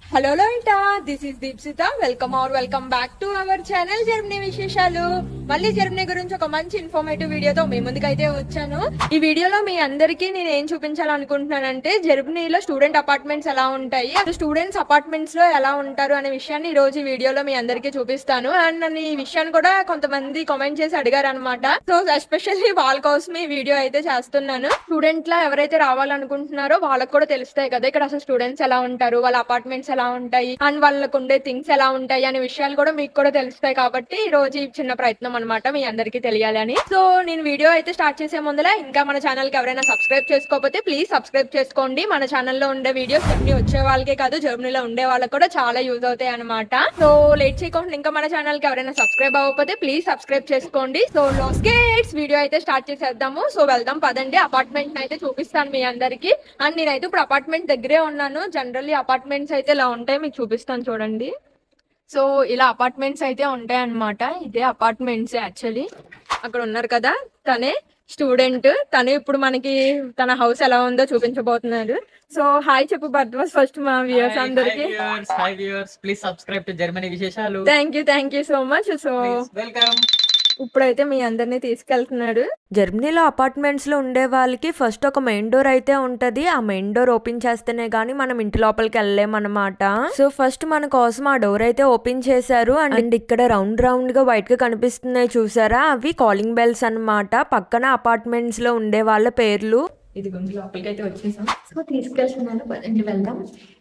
Hello లోయిటా this is Deepsitha welcome or welcome back to our channel Germany విశేషాలు మళ్ళీ Germany గురించి ఒక మంచి ఇన్ఫర్మేటివ్ వీడియోతో మీ ముందుకైతే వచ్చాను ఈ వీడియోలో మీ అందరికీ నేను ఏం చూపించాలనుకుంటున్నానంటే జర్మనీలో స్టూడెంట్ అపార్ట్మెంట్స్ ఎలా ఉంటాయి అసలు స్టూడెంట్స్ అపార్ట్మెంట్స్ లో ఎలా ఉంటారు అనే విషయాన్ని ఈ రోజు ఈ వీడియోలో మీ అందరికీ చూపిస్తాను అండ్ నన్ను ఈ విషయాన్ని కూడా కొంతమంది కామెంట్ చేసి అడిగారు అనమాట సో ఎస్పెషల్లీ వాళ్ళ కోసం ఈ వీడియో అయితే చేస్తున్నాను స్టూడెంట్ లా ఎవరైతే రావాలనుకుంటున్నారో వాళ్ళకి కూడా తెలుస్తాయి కదా ఇక్కడ అసలు స్టూడెంట్స్ ఎలా ఉంటారు వాళ్ళ అపార్ట్మెంట్స్ ఎలా ఉంటాయి అండ్ వాళ్ళకు ఉండే థింగ్స్ ఎలా ఉంటాయి అనే విషయాలు కూడా మీకు కూడా తెలుస్తాయి కాబట్టి ఈ రోజు ఈ చిన్న ప్రయత్నం అనమాట మీ అందరికీ తెలియాలని సో నేను వీడియో అయితే స్టార్ట్ చేసే ముందర ఇంకా మన ఛానల్ కి ఎవరైనా సబ్స్క్రైబ్ చేసుకోకపోతే ప్లీజ్ సబ్స్క్రైబ్ చేసుకోండి మన ఛానల్లో ఉండే వీడియోస్ జర్మనీ వచ్చే వాళ్ళకే కాదు జర్మనీలో ఉండే వాళ్ళకి కూడా చాలా యూజ్ అవుతాయి అనమాట సో లేట్ చేయకుండా ఇంకా మన ఛానల్ కి ఎవరైనా సబ్స్క్రైబ్ అవ్వకపోతే ప్లీజ్ సబ్స్క్రైబ్ చేసుకోండి సో లోస్కేట్స్ వీడియో అయితే స్టార్ట్ చేసేద్దాము సో వెళ్దాం పదండి అపార్ట్మెంట్ అయితే చూపిస్తాను మీ అందరికి అండ్ నేనైతే ఇప్పుడు అపార్ట్మెంట్ దగ్గరే ఉన్నాను జనరల్లీ అపార్ట్మెంట్స్ అయితే ఇలా ఉంటాయి మీకు చూపిస్తాను చూడండి సో ఇలా అపార్ట్మెంట్స్ అయితే ఉంటాయి అన్నమాట ఇదే అపార్ట్మెంట్స్ యాక్చువల్లీ అక్కడ ఉన్నారు కదా తనే స్టూడెంట్ తను ఇప్పుడు మనకి తన హౌస్ ఎలా ఉందో చూపించబోతున్నారు సో హాయ్ చెప్పు భరద్వాజ్ ఫస్ట్ మా వ్యూయర్స్ అందరికి hi viewers please subscribe to Germany విశేషాలు thank you thank you so much so welcome ఇప్పుడైతే మీ అందరినీ తీసుకెళ్తున్నాడు జర్మనీలో అపార్ట్మెంట్స్లో ఉండే వాళ్ళకి ఫస్ట్ ఒక మెయిన్ డోర్ అయితే ఉంటది ఆ మెయిన్ డోర్ ఓపెన్ చేస్తేనే గానీ మనం ఇంటి లోపలికి వెళ్ళలేమన్నమాట సో ఫస్ట్ మన కోసం ఆ డోర్ అయితే ఓపెన్ చేశారు అండ్ ఇక్కడ రౌండ్ రౌండ్ గా వైట్ గా కనిపిస్తున్నాయి చూసారా అవి కాలింగ్ బెల్స్ అన్నమాట పక్కన అపార్ట్మెంట్స్ లో ఉండే వాళ్ళ పేర్లు ఇదిగోండి లోపలికి అయితే వచ్చేసాం సో తీసుకెళ్తున్నాను పదండి వెళ్దాం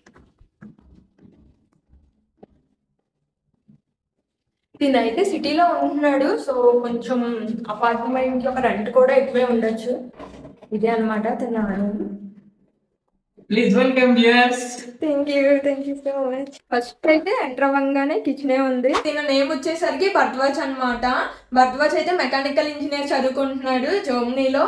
తినైతే సిటీలో ఉంటున్నాడు సో కొంచెం అపార్ట్మెంట్ యొక్క రెంట్ కూడా ఎక్కువే ఉండొచ్చు ఇదే అనమాట తన please welcome viewers thank you thank you so much first అయితే ఎంటర్ అవ్వగానే కిచెనే ఉంది దీని నేమ్ వచ్చేసరికి భరద్వాజ్ అన్నమాట భరద్వాజ్ అయితే మెకానికల్ ఇంజనీర్ చదువుకుంటున్నాడు జర్మనీలో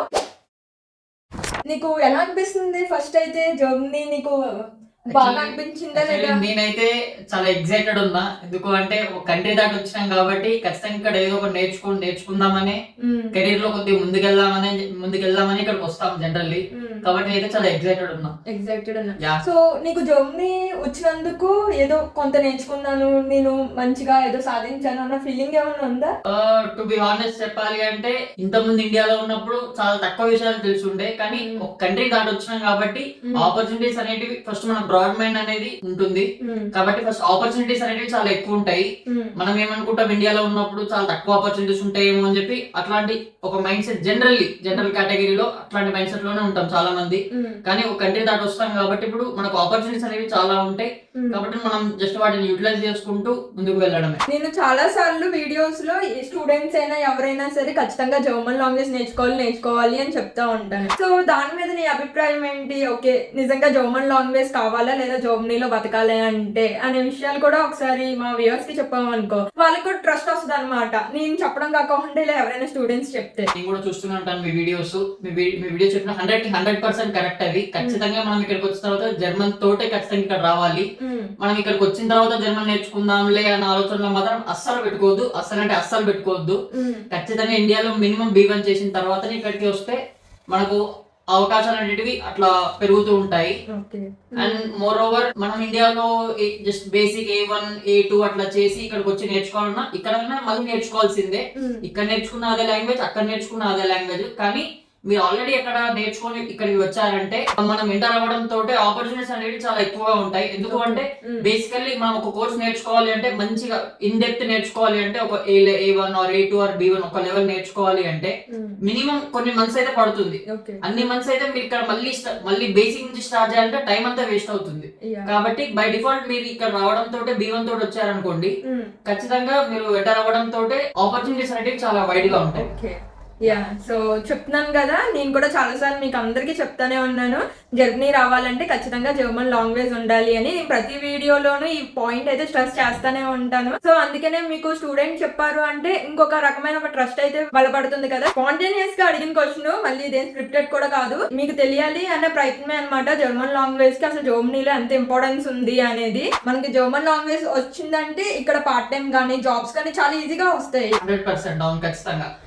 నీకు ఎలా అనిపిస్తుంది ఫస్ట్ అయితే జర్మనీ నీకు బాగా అనిపించిందా లేదా నేనైతే చాలా ఎక్సైటెడ్ ఉన్నా ఎందుకు అంటే ఒక కంట్రీ దాటి వచ్చినాం కాబట్టి ఖచ్చితంగా ఇక్కడ ఏదో ఒకటి నేర్చుకుని నేర్చుకుందామని కెరీర్ లో కొద్దిగా ముందుకెళ్దామని ముందుకెళ్దామని ఇక్కడికి వస్తాం జనరల్లీ కాబట్టి అయితే చాలా ఎక్సైటెడ్ ఉన్నా ఎగ్జైటెడ్ అన్న యా సో నీకు జర్మనీ వచ్చినందుకు ఏదో కొంత నేర్చుకున్నాను నేను మంచిగా ఏదో సాధించాను అన్న ఫీలింగ్ ఏమైనా ఉందా టు బి హానెస్ట్ చెప్పాలి అంటే ఇంతకుముందు ఇండియాలో ఉన్నప్పుడు చాలా తక్కువ విషయాలు తెలుసుండే కానీ Mm. ఒక కంట్రీ దాటి వచ్చినాం కాబట్టి ఆపర్చునిటీస్ అనేటివి ఫస్ట్ మన బ్రాడ్ మైండ్ అనేది ఉంటుంది కాబట్టి ఫస్ట్ ఆపర్చునిటీస్ అనేవి చాలా ఎక్కువ ఉంటాయి మనం ఏమనుకుంటాం ఇండియాలో ఉన్నప్పుడు చాలా తక్కువ ఆపర్చునిటీస్ ఉంటాయేమో అని చెప్పి అట్లాంటి ఒక మైండ్ సెట్ జనరల్లీ జనరల్ కేటగిరీలో అట్లాంటి మైండ్ సెట్ లోనే ఉంటాం చాలా మంది కానీ ఒక కంట్రీ దాటి వస్తాం కాబట్టి ఇప్పుడు మనకు ఆపర్చునిటీస్ అనేవి చాలా ఉంటాయి కాబట్టి మనం జస్ట్ వాటిని యూటిలైజ్ చేసుకుంటూ ముందుకు వెళ్ళడమే నేను చాలా సార్లు వీడియోస్ లో స్టూడెంట్స్ అయినా ఎవరైనా సరే ఖచ్చితంగా జర్మన్ లాంగ్వేజ్ నేర్చుకోవాలి నేర్చుకోవాలి అని చెప్తా ఉంటాను సో దాని మీద నీ అభిప్రాయం ఏంటి ఓకే నిజంగా జర్మన్ లాంగ్వేజ్ కావాలా లేదా జర్మనీలో బతకాలి అంటే అనే విషయాలు కూడా ఒకసారి మా వ్యూవర్స్ కి చెప్పాము అనుకో వాళ్ళకి కూడా ట్రస్ట్ వస్తుంది అనమాట నేను చెప్పడం కాకుండా ఇలా ఎవరైనా స్టూడెంట్స్ చెప్తే నేను కూడా చూస్తూనే ఉంటాను మీ వీడియోస్ మీ వీ- మీ వీడియో చెప్పిన హండ్రెడ్ కి హండ్రెడ్ పర్సెంట్ కరెక్ట్ అవి ఖచ్చితంగా మనం ఇక్కడికి వచ్చిన తర్వాత జర్మన్ తోటే ఖచ్చితంగా ఇక్కడ రావాలి మనం ఇక్కడికి వచ్చిన తర్వాత జర్మన్ నేర్చుకుందాంలే అన్న ఆలోచనలో మాత్రం అస్సలు పెట్టుకోవద్దు అస్సలు అంటే అస్సలు పెట్టుకోవద్దు ఖచ్చితంగా ఇండియాలో మినిమం బీ వన్ చేసిన తర్వాతనే ఇక్కడికి వస్తే మనకు అవకాశాలు అనేటివి అట్లా పెరుగుతూ ఉంటాయి ఓకే అండ్ మోర్ ఓవర్ మనం ఇండియాలో just basic A one A two అట్లా చేసి ఇక్కడికి వచ్చి నేర్చుకోవాలన్నా ఇక్కడ మళ్ళీ నేర్చుకోవాల్సిందే ఇక్కడ నేర్చుకున్న అదే లాంగ్వేజ్ అక్కడ నేర్చుకున్న అదే లాంగ్వేజ్ కానీ మీరు ఆల్రెడీ అక్కడ నేర్చుకొని ఇక్కడికి వచ్చారంటే మనం ఎంటర్ అవ్వడం తోటే ఆపర్చునిటీస్ అనేవి చాలా ఎక్కువగా ఉంటాయి ఎందుకు అంటే బేసికల్లీ మనం ఒక కోర్స్ నేర్చుకోవాలి అంటే మంచిగా ఇన్ డెప్త్ నేర్చుకోవాలి అంటే ఒక A A one or A two or B one ఒక లెవెల్ నేర్చుకోవాలి అంటే మినిమం కొన్ని మంత్స్ అయితే పడుతుంది ఓకే అన్ని మంత్స్ అయితే మీరు ఇక్కడ మళ్ళీ స్ట- మళ్ళీ బేసిక్ నుంచి స్టార్ట్ చేయాలంటే టైం అంతా వేస్ట్ అవుతుంది కాబట్టి బై డిఫాల్ట్ మీరు ఇక్కడ రావడం తోటే బీ వన్ తోటి వచ్చారనుకోండి ఖచ్చితంగా మీరు ఎంటర్ అవ్వడం తోటే ఆపర్చునిటీస్ అనేవి చాలా వైడ్ గా ఉంటాయి ఓకే యా సో చెప్తున్నాను కదా నేను కూడా చాలాసార్లు మీకు అందరికీ చెప్తానే ఉన్నాను జర్మనీ రావాలంటే ఖచ్చితంగా జర్మన్ లాంగ్వేజ్ ఉండాలి అని నేను ప్రతి వీడియోలోనూ ఈ పాయింట్ అయితే స్ట్రెస్ చేస్తానే ఉంటాను సో అందుకనే మీకు స్టూడెంట్ చెప్పారు అంటే ఇంకొక రకమైన ఒక ట్రస్ట్ అయితే బలపడుతుంది కదా స్పాంటేనియస్ గా అడిగిన క్వశ్చన్ మళ్ళీ ఇదేం స్క్రిప్టెడ్ కూడా కాదు మీకు తెలియాలి అనే ప్రయత్నమే అనమాట జర్మన్ లాంగ్వేజ్ కి అసలు జర్మనీలో ఎంత ఇంపార్టెన్స్ ఉంది అనేది మనకి జర్మన్ లాంగ్వేజ్ వచ్చిందంటే ఇక్కడ పార్ట్ టైం కానీ జాబ్స్ కానీ చాలా ఈజీగా వస్తాయి హండ్రెడ్ పర్సెంట్ అవును ఖచ్చితంగా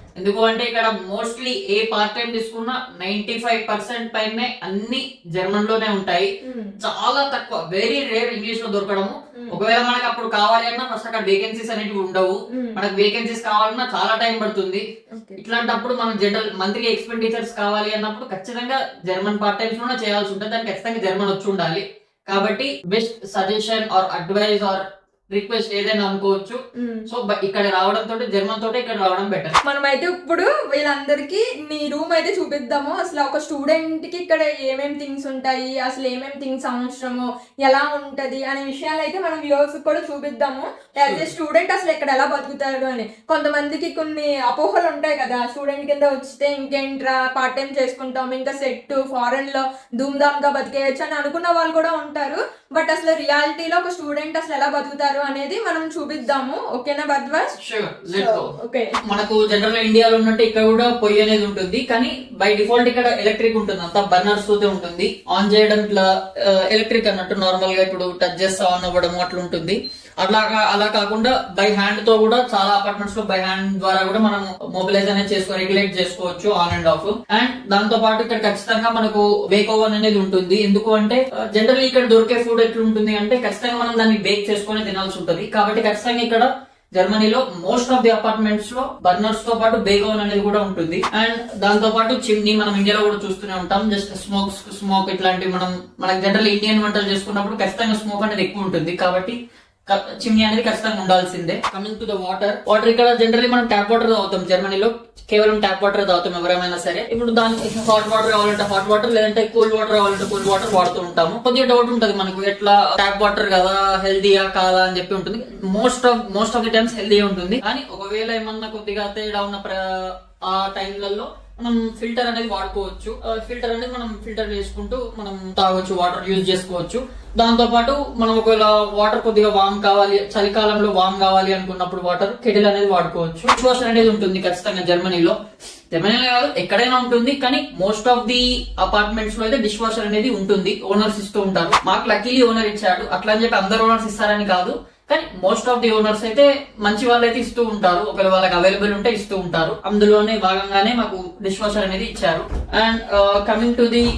ఎందుకు అంటే ఇక్కడ మోస్ట్లీ ఏ పార్ట్ టైం తీసుకున్నా నైన్టీ ఫైవ్ పర్సెంట్ పైనే అన్ని జర్మన్ లోనే ఉంటాయి చాలా తక్కువ వెరీ రేర్ ఇంగ్లీష్ లో దొరకడము ఒకవేళ మనకి అప్పుడు కావాలి అన్నా ఫస్ట్ అక్కడ వేకెన్సీస్ అనేవి ఉండవు మనకు వేకెన్సీస్ కావాలన్నా చాలా టైం పడుతుంది ఇట్లాంటప్పుడు మనం జనరల్ మంత్లీ ఎక్స్పెండిచర్స్ కావాలి అన్నప్పుడు ఖచ్చితంగా జర్మన్ పార్ట్ టైమ్స్ లోనే చేయాల్సి ఉంటుంది దానికి ఖచ్చితంగా జర్మన్ వచ్చి ఉండాలి కాబట్టి best suggestion or advice or request ఏదైనా అనుకోవచ్చు సో ఇక్కడ రావడం తోటి జర్మన్ తోటి ఇక్కడ రావడం బెటర్ మనమైతే ఇప్పుడు వీళ్ళందరికీ నీ రూమ్ అయితే చూపిద్దాము అసలు ఒక స్టూడెంట్ కి ఇక్కడ ఏమేం థింగ్స్ ఉంటాయి అసలు ఏమేం థింగ్స్ అవసరము ఎలా ఉంటది అనే విషయాలు అయితే మనం వ్యూవర్స్ కూడా చూపిద్దాము యాజ్ ఏ స్టూడెంట్ అసలు ఇక్కడ ఎలా బతుకుతారు అని కొంతమందికి కొన్ని అపోహలు ఉంటాయి కదా స్టూడెంట్ కింద వచ్చితే ఇంకేంట్రా పార్ట్ టైం చేసుకుంటాం ఇంకా సెట్ ఫారెన్ లో ధూమ్ ధామ్ గా బతికేయచ్చు అని అనుకున్న వాళ్ళు కూడా ఉంటారు బట్ అసలు రియాలిటీలో ఒక స్టూడెంట్ అసలు ఎలా బతుకుతారు అనేది మనం చూపిద్దాము ఓకేనా భద్వాస్ షూర్ లెట్స్ గో ఓకే మనకు జనరల్ గా ఇండియాలో ఉన్నట్టు ఇక్కడ కూడా పొయ్యి అనేది ఉంటుంది కానీ బై డిఫాల్ట్ ఇక్కడ ఎలక్ట్రిక్ ఉంటుంది అంతా బర్నర్స్ తోటే ఉంటుంది ఆన్ చేయడం ఇట్లా ఎలక్ట్రిక్ అన్నట్టు నార్మల్ గా ఇప్పుడు టచ్ చేస్తా ఆన్ అవ్వడం అట్లా ఉంటుంది అట్లా కా- అలా కాకుండా బై హ్యాండ్ తో కూడా చాలా అపార్ట్మెంట్స్ లో బై హ్యాండ్ ద్వారా కూడా మనం మొబిలైజ్ అనేది చేసుకో రెగ్యులేట్ చేసుకోవచ్చు ఆన్ అండ్ ఆఫ్ అండ్ దాంతో పాటు ఇక్కడ ఖచ్చితంగా మనకు బేక్ ఓవెన్ అనేది ఉంటుంది ఎందుకు అంటే జనరల్ ఇక్కడ దొరికే ఫుడ్ ఎట్లా ఉంటుంది అంటే ఖచ్చితంగా మనం దాన్ని బేక్ చేసుకొని తినాల్సి ఉంటుంది కాబట్టి ఖచ్చితంగా ఇక్కడ జర్మనీలో మోస్ట్ ఆఫ్ ది అపార్ట్మెంట్స్ లో బర్నర్స్ తో పాటు బేక్ ఓవెన్ అనేది కూడా ఉంటుంది అండ్ దాంతో పాటు చిమ్నీ మనం ఇండియాలో కూడా చూస్తూనే ఉంటాం జస్ట్ స్మోక్ స్మోక్ ఇట్లాంటివి మనం మనకు జనరల్ ఇండియన్ వంటలు చేసుకున్నప్పుడు ఖచ్చితంగా స్మోక్ అనేది ఎక్కువ ఉంటుంది కాబట్టి చిమ్నీ అనేది ఖచ్చితంగా ఉండాల్సిందే coming to the water water ఇక్కడ జనరల్లీ మనం ట్యాప్ వాటర్ తాగుతాం జర్మనీలో కేవలం ట్యాప్ వాటర్ తాగుతాం ఎవరైనా సరే ఇప్పుడు దాని హాట్ వాటర్ కావాలంటే హాట్ వాటర్ లేదంటే కూల్ వాటర్ కావాలంటే కూల్ వాటర్ వాడుతూ ఉంటాము కొద్దిగా డౌట్ ఉంటుంది మనకు ఎట్లా ట్యాప్ వాటర్ కదా హెల్దీయా కాదా అని చెప్పి ఉంటుంది most of most of the times healthy ఉంటుంది కానీ ఒకవేళ ఏమన్నా కొద్దిగా తేడా ఉన్న ప్ర- ఆ టైంలలో మనం ఫిల్టర్ అనేది వాడుకోవచ్చు ఫిల్టర్ అనేది మనం ఫిల్టర్ చేసుకుంటూ మనం తాగొచ్చు వాటర్ యూజ్ చేసుకోవచ్చు దాంతో పాటు మనం ఒకవేళ వాటర్ కొద్దిగా వామ్ కావాలి చలికాలంలో వామ్ కావాలి అనుకున్నప్పుడు వాటర్ కెటిల్ అనేది వాడుకోవచ్చు డిష్ వాషర్ అనేది ఉంటుంది ఖచ్చితంగా జర్మనీలో జర్మనీలో కాదు ఎక్కడైనా ఉంటుంది కానీ మోస్ట్ ఆఫ్ ది అపార్ట్మెంట్స్ లో అయితే డిష్ వాషర్ అనేది ఉంటుంది ఓనర్స్ ఇస్తూ ఉంటారు మాకు లక్కీలీ ఓనర్ ఇచ్చాడు అట్లా అని చెప్పి అందరు ఓనర్స్ ఇస్తారని కాదు కానీ మోస్ట్ ఆఫ్ ది ఓనర్స్ అయితే మంచి వాళ్ళు అయితే ఇస్తూ ఉంటారు ఒకవేళ వాళ్ళకి అవైలబుల్ ఉంటే ఇస్తూ ఉంటారు అందులోనే భాగంగానే మాకు డిష్ వాషర్ అనేది ఇచ్చారు and coming to the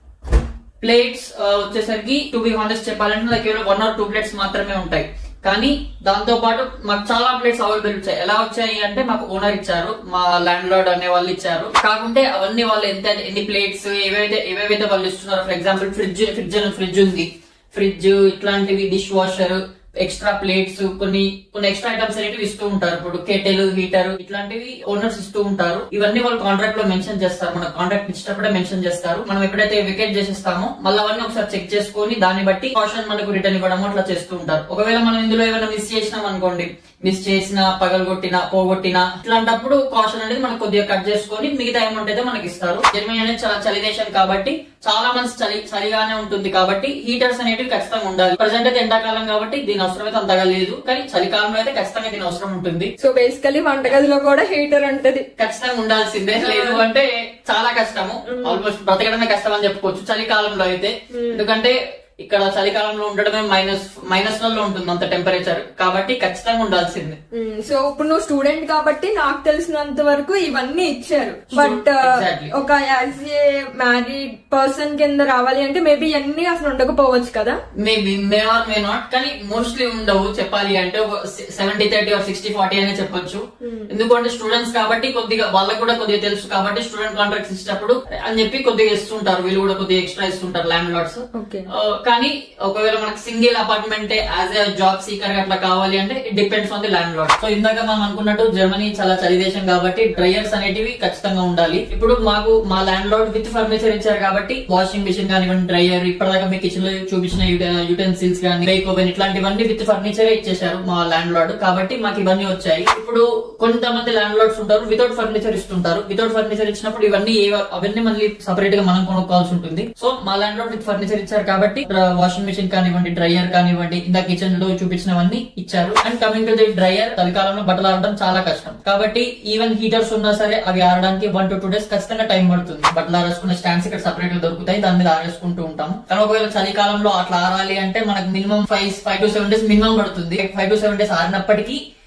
plates వచ్చేసరికి టు బి హానెస్ట్ చెప్పాలంటే నాకు కేవలం వన్ ఆర్ టూ ప్లేట్స్ మాత్రమే ఉంటాయి కానీ దాంతో పాటు మాకు చాలా ప్లేట్స్ అవైలబుల్ వచ్చాయి ఎలా వచ్చాయి అంటే మాకు ఓనర్ ఇచ్చారు మా ల్యాండ్ లార్డ్ అనే వాళ్ళు ఇచ్చారు కాకుంటే అవన్నీ వాళ్ళు ఎంత ఎన్ని ప్లేట్స్ ఏవైతే ఏవేవైతే వాళ్ళు ఇస్తున్నారో for example fridge fridge fridge ఉంది ఫ్రిడ్జ్ ఇట్లాంటివి డిష్ వాషర్ ఎక్స్ట్రా ప్లేట్స్ కొన్ని కొన్ని ఎక్స్ట్రా ఐటమ్స్ అనేవి ఇస్తూ ఉంటారు ఇప్పుడు కెటెల్ హీటర్ ఇట్లాంటివి ఓనర్స్ ఇస్తూ ఉంటారు ఇవన్నీ వాళ్ళు కాంట్రాక్ట్ లో మెన్షన్ చేస్తారు మన కాంట్రాక్ట్ ఇచ్చినప్పుడే మెన్షన్ చేస్తారు మనం ఎప్పుడైతే వికెట్ చేసేస్తామో మళ్ళీ అవన్నీ ఒకసారి చెక్ చేసుకొని దాన్ని బట్టి కాషన్ మనకు రిటర్న్ ఇవ్వడం అట్లా చేస్తూ ఉంటారు ఒకవేళ మనం ఇందులో ఏమైనా మిస్ చేసినాం అనుకోండి మిస్ చేసిన పగలగొట్టిన పోగొట్టిన ఇట్లాంటప్పుడు కాషన్ అనేది మనకు కొద్దిగా కట్ చేసుకొని మిగతా అమౌంట్ అయితే మనకి ఇస్తారు జర్మనీ అనేది చాలా చలి దేశం కాబట్టి చాలా మంది చలి చలిగానే ఉంటుంది కాబట్టి హీటర్స్ అనేటివి ఖచ్చితంగా ఉండాలి ప్రజెంట్ అయితే ఎండాకాలం కాబట్టి దీని అవసరం అయితే అంతగా లేదు కానీ చలికాలంలో అయితే ఖచ్చితంగా దీని అవసరం ఉంటుంది సో బేసికలీ వంటగదిలో కూడా హీటర్ ఉంటది ఖచ్చితంగా ఉండాల్సిందే లేదు అంటే చాలా కష్టము ఆల్మోస్ట్ బ్రతకడమే కష్టం అని చెప్పుకోవచ్చు చలికాలంలో అయితే ఎందుకంటే ఇక్కడ చలికాలంలో ఉండడమే మైనస్ మైనస్ లో ఉంటుంది అంత టెంపరేచర్ కాబట్టి ఖచ్చితంగా ఉండాల్సిందే సో ఇప్పుడు నువ్వు స్టూడెంట్ కాబట్టి నాకు తెలిసినంత వరకు ఇవన్నీ ఇచ్చారు బట్ exactly. ఒక యాజ్ ఏ మ్యారీడ్ పర్సన్ కింద రావాలి అంటే మేబీ ఇవన్నీ అసలు ఉండకపోవచ్చు కదా maybe may or may not కానీ మోస్ట్లీ ఉండవు చెప్పాలి అంటే ఒక seventy thirty or sixty forty అనే చెప్పొచ్చు ఎందుకంటే స్టూడెంట్స్ కాబట్టి కొద్దిగా వాళ్ళకి కూడా కొద్దిగా తెలుసు కాబట్టి స్టూడెంట్ కాంట్రాక్ట్స్ ఇచ్చినప్పుడు అని చెప్పి కొద్దిగా ఇస్తుంటారు వీళ్ళు కూడా కొద్దిగా ఎక్స్ట్రా ఇస్తుంటారు ల్యాండ్ లార్డ్స్ ఓకే కానీ ఒకవేళ మనకి single apartment as a job seeker అట్లా కావాలి అంటే it depends on the landlord so ఇందాక మనం అనుకున్నట్టు జర్మనీ చాలా చలి దేశం కాబట్టి డ్రైయర్స్ అనేటివి ఖచ్చితంగా ఉండాలి ఇప్పుడు మాకు మా ల్యాండ్ లార్డ్ విత్ ఫర్నిచర్ ఇచ్చారు కాబట్టి వాషింగ్ మిషన్ కానివ్వండి డ్రైయర్ ఇప్పటిదాకా మీ కిచెన్ లో చూపించిన యూటెన్సిల్స్ కానీ బ్రేక్ ఓవెన్ ఇట్లాంటివన్నీ విత్ ఫర్నిచర్ ఇచ్చేసారు మా ల్యాండ్ లార్డ్ కాబట్టి మాకు ఇవన్నీ వచ్చాయి ఇప్పుడు కొంతమంది ల్యాండ్ లార్డ్స్ ఉంటారు వితౌట్ ఫర్నిచర్ ఇస్తుంటారు వితౌట్ ఫర్నిచర్ ఇచ్చినప్పుడు ఇవన్నీ ఏ- అవన్నీ మళ్ళీ సపరేట్ గా మనం కొనుక్కోవాల్సి ఉంటుంది సో మా ల్యాండ్ లార్డ్ విత్ ఫర్నిచర్ ఇచ్చారు కాబట్టి వాషింగ్ మిషన్ కానివ్వండి డ్రైయర్ కానివ్వండి ఇందా కిచెన్ లో చూపించినవన్నీ ఇచ్చారు and coming to the dryer చలికాలంలో బట్టలు ఆడడం చాలా కష్టం కాబట్టి ఈవెన్ హీటర్స్ ఉన్నా సరే అవి ఆడడానికి వన్ టు టూ డేస్ ఖచ్చితంగా టైం పడుతుంది బట్టలు ఆరేసుకునే స్టాండ్స్ ఇక్కడ సపరేట్ గా దొరుకుతాయి దాని మీద ఆరేసుకుంటూ ఉంటాం కానీ ఒకవేళ చలికాలంలో అట్లా ఆరాలి అంటే మనకు minimum five five to seven days minimum పడుతుంది ఫైవ్ టు సెవెన్ డేస్ ఆరినప్పటికీ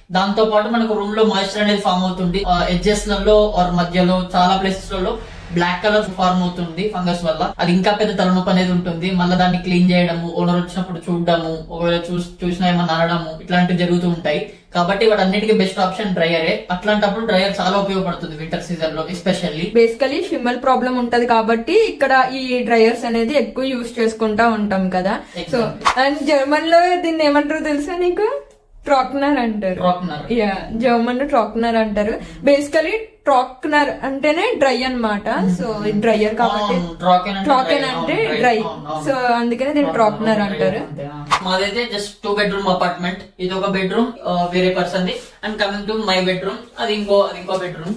దాంతో పాటు మనకు రూమ్ లో మాయిశ్చర్ అనేది ఫామ్ అవుతుంది ఎడ్జెస్ లలో ఆర్ మధ్యలో చాలా ప్లేసెస్ లలో బ్లాక్ కలర్ ఫార్మ్ అవుతుంది ఫంగస్ వల్ల అది ఇంకా పెద్ద తలనొప్పి అనేది ఉంటుంది మళ్ళీ దాన్ని క్లీన్ చేయడము ఓనర్ వచ్చినప్పుడు చూడడము ఒకవేళ చూసి చూసినా ఏమన్నా అనడము ఇట్లాంటివి జరుగుతూ ఉంటాయి కాబట్టి వాటన్నిటికీ బెస్ట్ ఆప్షన్ డ్రైయరే అట్లాంటప్పుడు డ్రైయర్ చాలా ఉపయోగపడుతుంది వింటర్ సీజన్ లో ఎస్పెషల్లీ బేసికలీ షిమ్మల్ ప్రాబ్లం ఉంటది కాబట్టి ఇక్కడ ఈ డ్రైయర్స్ అనేది ఎక్కువ యూస్ చేసుకుంటా ఉంటాం కదా సో అండ్ జర్మన్ లో దీన్ని ఏమంటారు తెలుసా నీకు ట్రాక్నర్ అంటారు రాక్నర్ యా జర్మన్ ట్రాక్నర్ అంటారు బేసికలీ ట్రాక్నర్ అంటేనే డ్రై అన్నమాట సో డ్రైయర్ కాబట్టి ట్రాకెన్ అంటే డ్రై సో అందుకనే దీన్ని ట్రాక్నర్ అంటారు మాదైతే జస్ట్ టూ బెడ్రూమ్ అపార్ట్మెంట్ ఇది ఒక బెడ్రూమ్ వేరే person the and coming to my bedroom అది ఇంకో అది ఇంకో బెడ్రూమ్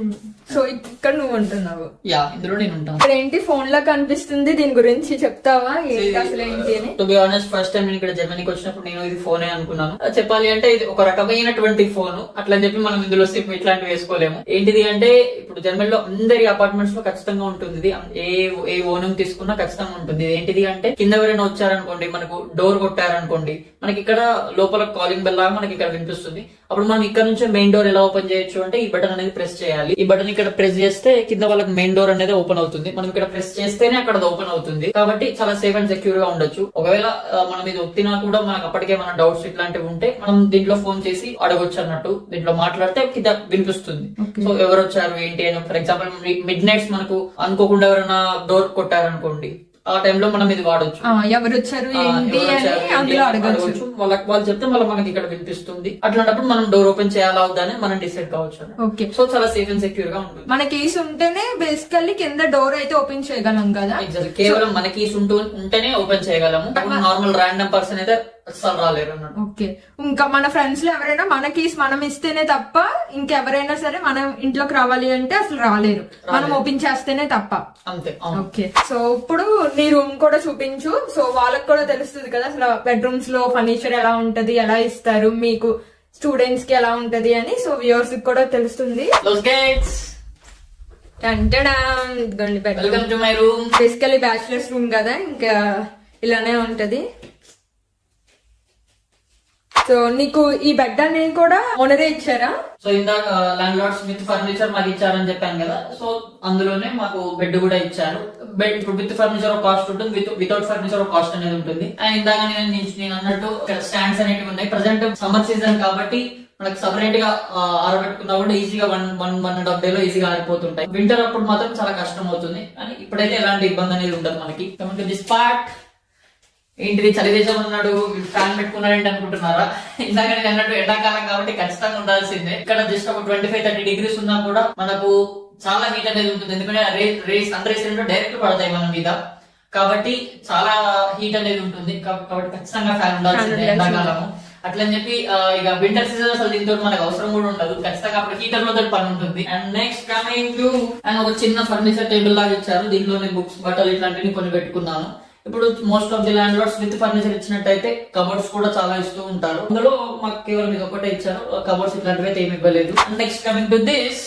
సో ఇక్కడ నువ్వు ఉంటున్నావు యా ఇందులో నేను ఉంటాను ఇక్కడ ఏంటి ఫోన్ లా కనిపిస్తుంది దీని గురించి చెప్తావా ఏంటి అసలు ఏంటి అని to be honest first time నేను ఇక్కడ జర్మనీకి వచ్చినప్పుడు నేను ఇది ఫోనే అనుకున్నాను అది చెప్పాలి అంటే ఇది ఒక రకమైనటువంటి ఫోన్ అట్లా అని చెప్పి మనం ఇందులో సిమ్ ఇట్లాంటివి వేసుకోలేము ఏంటిది అంటే ఇప్పుడు జర్మనీలో అందరి అపార్ట్మెంట్స్ లో ఖచ్చితంగా ఉంటుంది ఇది ఏ ఏ ఓనం తీసుకున్నా ఖచ్చితంగా ఉంటుంది ఇది ఏంటిది అంటే కింద ఎవరైనా వచ్చారనుకోండి మనకు డోర్ కొట్టారనుకోండి మనకి ఇక్కడ లోపల కాలింగ్ బెల్ లాగా మనకి ఇక్కడ వినిపిస్తుంది అప్పుడు మనం ఇక్కడ నుంచి మెయిన్ డోర్ ఎలా ఓపెన్ చేయొచ్చు అంటే ఈ బటన్ అనేది ప్రెస్ చేయాలి ఈ బటన్ ఇక్కడ ప్రెస్ చేస్తే కింద వాళ్ళకి మెయిన్ డోర్ అనేది ఓపెన్ అవుతుంది మనం ఇక్కడ ప్రెస్ చేస్తేనే అక్కడ ఓపెన్ అవుతుంది కాబట్టి చాలా సేఫ్ అండ్ సెక్యూర్ గా ఉండొచ్చు ఒకవేళ ఆ, మనం ఇది ఒత్తినా కూడా మనకు అప్పటికే మన డౌట్స్ ఇట్లాంటివి ఉంటే మనం దీంట్లో ఫోన్ చేసి అడగొచ్చు అన్నట్టు దీంట్లో మాట్లాడితే కింద వినిపిస్తుంది సో ఎవరు వచ్చారు ఏంటి అని ఫర్ ఎగ్జాంపుల్ మిడ్ నైట్స్ మనకు అనుకోకుండా ఎవరైనా డోర్ కొట్టారనుకోండి ఆ టైంలో మనం ఇది వాడొచ్చు ఆ, ఎవరు వచ్చారు ఆ, ఏంటి ఎవరు వచ్చారు, అని ఏంటి అందులో అని అడగచ్చు అడగొచ్చు. వాళ్ళకి వాళ్ళు చెప్తే మళ్ళీ మనకి ఇక్కడ వినిపిస్తుంది అట్లాంటప్పుడు మనం డోర్ ఓపెన్ చేయాలా వద్దా అని మనం డిసైడ్ కావచ్చు ఓకే సో చాలా సేఫ్ అండ్ సెక్యూర్ గా ఉంటుంది మన కేసు ఉంటేనే బేసికల్లీ కింద డోర్ అయితే ఓపెన్ చేయగలం కదా Exactly. కేవలం మనకి ఉంటూ ఉంటేనే ఓపెన్ చేయగలము నార్మల్ ర్యాండమ్ పర్సన్ అయితే అస్సలు రాలేరు అన్నట్టు ఓకే ఇంకా మన ఫ్రెండ్స్ లో ఎవరైనా మన కీస్ మనం ఇస్తేనే తప్ప ఇంకెవరైనా సరే మనం ఇంట్లోకి రావాలి అంటే అసలు రాలేరు మనం ఓపెన్ చేస్తేనే తప్ప అంతే అవును ఓకే సో ఇప్పుడు నీ రూమ్ కూడా చూపించు సో వాళ్ళకి కూడా తెలుస్తుంది కదా అసలు బెడ్రూమ్స్ లో ఫర్నిచర్ ఎలా ఉంటది ఎలా ఇస్తారు మీకు స్టూడెంట్స్ కి ఎలా ఉంటది అని సో వ్యూవర్స్ కి కూడా తెలుస్తుంది Close gates. ఇదిగోండి bedroom welcome to my room basically bachelors room కదా ఇంకా ఇలానే ఉంటది సో నీకు ఈ బెడ్ అనేది కూడా ఓనరే ఇచ్చారా సో ఇందాక ల్యాండ్ లార్డ్స్ విత్ ఫర్నిచర్ మాకు ఇచ్చారని చెప్పాను కదా సో అందులోనే మాకు బెడ్ కూడా ఇచ్చారు బెడ్ ఇప్పుడు విత్ ఫర్నిచర్ ఒక కాస్ట్ ఉంటుంది విత్ వితౌట్ ఫర్నిచర్ ఒక కాస్ట్ అనేది ఉంటుంది అండ్ ఇందాక నేను నేను- నేను అన్నట్టు ఇక్కడ స్టాండ్స్ అనేవి ఉన్నాయి ప్రజెంట్ సమ్మర్ సీజన్ కాబట్టి మనకు సపరేట్ గా ఆ, ఆరబెట్టుకున్నా కూడా ఈజీగా one one one and half day లో ఈజీగా ఆరిపోతుంటాయి వింటర్ అప్పుడు మాత్రం చాలా కష్టం అవుతుంది అని ఇప్పుడైతే ఎలాంటి ఇబ్బంది అనేది ఉండదు మనకి దిస్ పార్ట్ ఏంటిది చలిదేశం ఉన్నాడు ఫ్యాన్ పెట్టుకున్నాడేంటి అనుకుంటున్నారా ఇందాక నేను అన్నట్టు ఎండాకాలం కాబట్టి ఖచ్చితంగా ఉండాల్సిందే ఇక్కడ జస్ట్ ఒక ట్వంటీ ఫైవ్ థర్టీ డిగ్రీస్ ఉన్నా కూడా మనకు చాలా హీట్ అనేది ఉంటుంది ఎందుకంటే రే రేస్ సన్ రేస్ ఏంటో డైరెక్ట్ పడతాయి మన మీద కాబట్టి చాలా హీట్ అనేది ఉంటుంది కాబ- కాబట్టి ఖచ్చితంగా ఫ్యాన్ ఉండాల్సిందే ఎండాకాలము అట్లని చెప్పి ఆ, ఇక వింటర్ సీజన్ అసలు దీంతో మనకు అవసరం కూడా ఉండదు ఖచ్చితంగా అప్పుడు హీటర్ లో పని ఉంటుంది and next coming to and ఒక చిన్న ఫర్నిచర్ టేబుల్ లాగా ఇచ్చారు దీంట్లోనే బుక్స్ బట్టలు ఇట్లాంటివి కొన్ని పెట్టుకున్నాను ఇప్పుడు most of the landlords with furniture ఇచ్చినట్టయితే కబోర్డ్స్ కూడా చాలా ఇస్తూ ఉంటారు అందులో మాకు కేవలం ఇది ఒకటే ఇచ్చారు కబోర్డ్స్ ఇట్లాంటివి అయితే ఏమి ఇవ్వలేదు నెక్స్ట్ కమింగ్ టు దిస్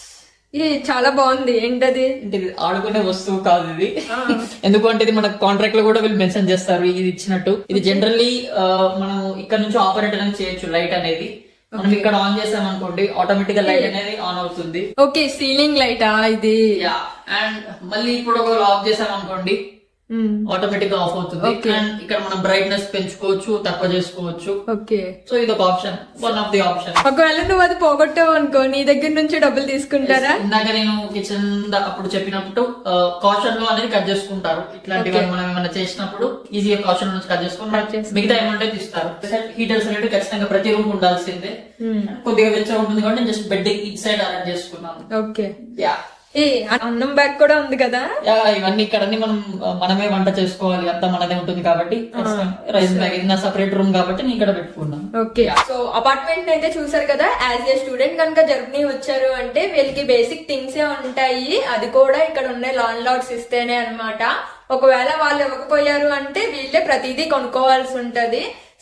ఇది చాలా బాగుంది ఏంటది ఇది ఆడుకునే వస్తువు కాదు ఇది ఎందుకంటే ఇది మన కాంట్రాక్ట్ లో కూడా వీళ్ళు మెన్షన్ చేస్తారు ఇది ఇచ్చినట్టు ఇది జనరల్లీ మనం ఇక్కడ నుంచి ఆపరేట్ అనేది చేయొచ్చు లైట్ అనేది మనం ఇక్కడ ఆన్ చేసాం అనుకోండి ఆటోమేటిక్ గా లైట్ అనేది ఆన్ అవుతుంది ఓకే సీలింగ్ లైటా ఇది యా అండ్ మళ్ళీ ఇప్పుడు ఒక ఆఫ్ చేసాం అనుకోండి మ్మ్. ఆటోమేటిక్ గా ఆఫ్ అవుతుంది అండ్ ఇక్కడ మనం బ్రైట్నెస్ పెంచుకోవచ్చు తక్కువ చేసుకోవచ్చు ఓకే సో ఇది ఒక option one of the option ఒకవేళ నువ్వు అది పోగొట్టావు అనుకో నీ దగ్గర నుంచి డబ్బులు తీసుకుంటారా ఇందాక నేను కిచెన్ అప్పుడు చెప్పినప్పుడు కాషన్ లో అనేది కట్ చేసుకుంటారు ఇట్లాంటివి మనం ఏమైనా చేసినప్పుడు ఈజీగా కాషన్ నుంచి కట్ చేసుకుని మిగతా ఏమంటే తీస్తారు హీటర్స్ అనేవి ఖచ్చితంగా ప్రతి రూమ్ ఉండాల్సిందే కొద్దిగా వెచ్చగా ఉంటుంది కాబట్టి just bed it side arrange చేసుకున్నాను ఓకే యా ఏ అన్నం బ్యాగ్ కూడా ఉంది కదా యా ఇవన్నీ ఇక్కడ అన్ని మనం ఆ, మనమే వంట చేసుకోవాలి అంతా మనదే ఉంటుంది కాబట్టి రైస్ బ్యాగ్ ఇది నా సపరేట్ రూమ్ కాబట్టి నేను ఇక్కడ పెట్టుకున్నాను ఓకే సో అపార్ట్మెంట్ అయితే చూసారు కదా యాజ్ ఏ స్టూడెంట్ కనుక జర్మనీ వచ్చారు అంటే వీళ్ళకి బేసిక్ థింగ్స్ ఏ ఉంటాయి అది కూడా ఇక్కడ ఉండే లాన్ లాడ్స్ ఇస్తేనే అన్నమాట ఒకవేళ వాళ్ళు ఇవ్వకపోయారు అంటే వీళ్ళే ప్రతిదీ కొనుక్కోవాల్సి ఉంటది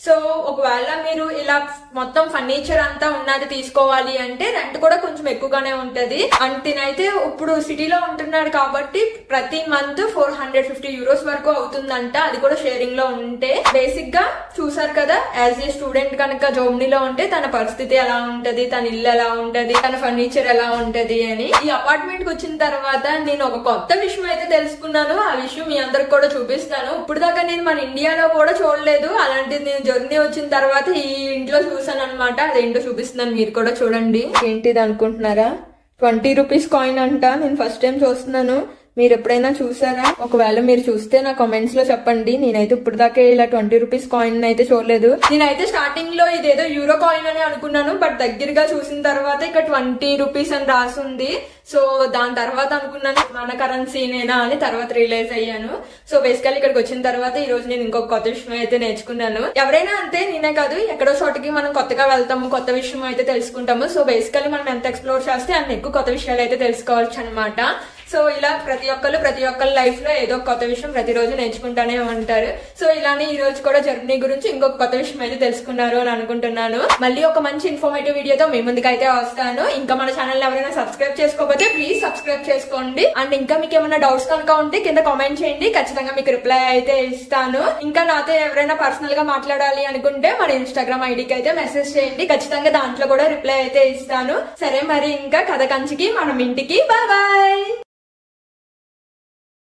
సో ఒకవేళ మీరు ఇలా మొత్తం ఫర్నిచర్ అంతా ఉన్నది తీసుకోవాలి అంటే రెంట్ కూడా కొంచెం ఎక్కువగానే ఉంటది అండ్ తినైతే ఇప్పుడు సిటీలో ఉంటున్నాడు కాబట్టి ప్రతి month four hundred fifty euros వరకు అవుతుందంట అది కూడా షేరింగ్ లో ఉంటే బేసిక్ గా చూసారు కదా యాజ్ ఏ స్టూడెంట్ కనుక జర్మనీలో ఉంటే తన పరిస్థితి ఎలా ఉంటది తన ఇల్లు ఎలా ఉంటది తన ఫర్నిచర్ ఎలా ఉంటది అని ఈ అపార్ట్మెంట్ కి వచ్చిన తర్వాత నేను ఒక కొత్త విషయం అయితే తెలుసుకున్నాను ఆ విషయం మీ అందరికి కూడా చూపిస్తాను ఇప్పుడు దాకా నేను మన ఇండియాలో కూడా చూడలేదు అలాంటిది నేను జర్నీ వచ్చిన తర్వాత ఈ ఇంట్లో చూసాను అనమాట అదేంటో చూపిస్తున్నాను మీరు కూడా చూడండి ఏంటిది అనుకుంటున్నారా ట్వంటీ రూపీస్ కాయిన్ అంట నేను ఫస్ట్ టైం చూస్తున్నాను మీరు ఎప్పుడైనా చూసారా ఒకవేళ మీరు చూస్తే నా కామెంట్స్ లో చెప్పండి నేనైతే ఇప్పుడు దాకా ఇలా ట్వంటీ రూపీస్ కాయిన్ అయితే చూడలేదు నేనైతే స్టార్టింగ్ లో ఇదేదో యూరో కాయిన్ అని అనుకున్నాను బట్ దగ్గరగా చూసిన తర్వాత ఇక్కడ ట్వంటీ రూపీస్ అని రాసుంది సో దాని తర్వాత అనుకున్నాను మన కరెన్సీనేనా అని తర్వాత రియలైజ్ అయ్యాను సో బేసికల్ ఇక్కడికి వచ్చిన తర్వాత ఈ రోజు నేను ఇంకొక కొత్త విషయం అయితే నేర్చుకున్నాను ఎవరైనా అంతే నేనే కాదు ఎక్కడో చోటకి మనం కొత్తగా వెళ్తాము కొత్త విషయం అయితే తెలుసుకుంటాము సో బేసికల్లీ మనం ఎంత ఎక్స్ప్లోర్ చేస్తే అన్ని ఎక్కువ కొత్త విషయాలు అయితే తెలుసుకోవచ్చు అనమాట సో ఇలా ప్రతి ఒక్కరు ప్రతి ఒక్కరి లైఫ్ లో ఏదో ఒక కొత్త విషయం ప్రతిరోజు నేర్చుకుంటానే ఉంటారు సో ఇలానే ఈ రోజు కూడా జర్నీ గురించి ఇంకొక కొత్త విషయం అయితే తెలుసుకున్నారు అని అనుకుంటున్నాను మళ్ళీ ఒక మంచి ఇన్ఫర్మేటివ్ వీడియోతో మీ ముందుకైతే వస్తాను ఇంకా మన ఛానల్ ఎవరైనా సబ్స్క్రైబ్ చేసుకోకపోతే ప్లీజ్ సబ్స్క్రైబ్ చేసుకోండి అండ్ ఇంకా మీకు ఏమైనా డౌట్స్ కనుక ఉంటే కింద కామెంట్ చేయండి ఖచ్చితంగా మీకు రిప్లై అయితే ఇస్తాను ఇంకా నాతో ఎవరైనా పర్సనల్ గా మాట్లాడాలి అనుకుంటే మన ఇన్స్టాగ్రామ్ ఐడికి అయితే మెసేజ్ చేయండి ఖచ్చితంగా దాంట్లో కూడా రిప్లై అయితే ఇస్తాను సరే మరి ఇంకా కథ కంచికి మనం ఇంటికి బాయ్ బాయ్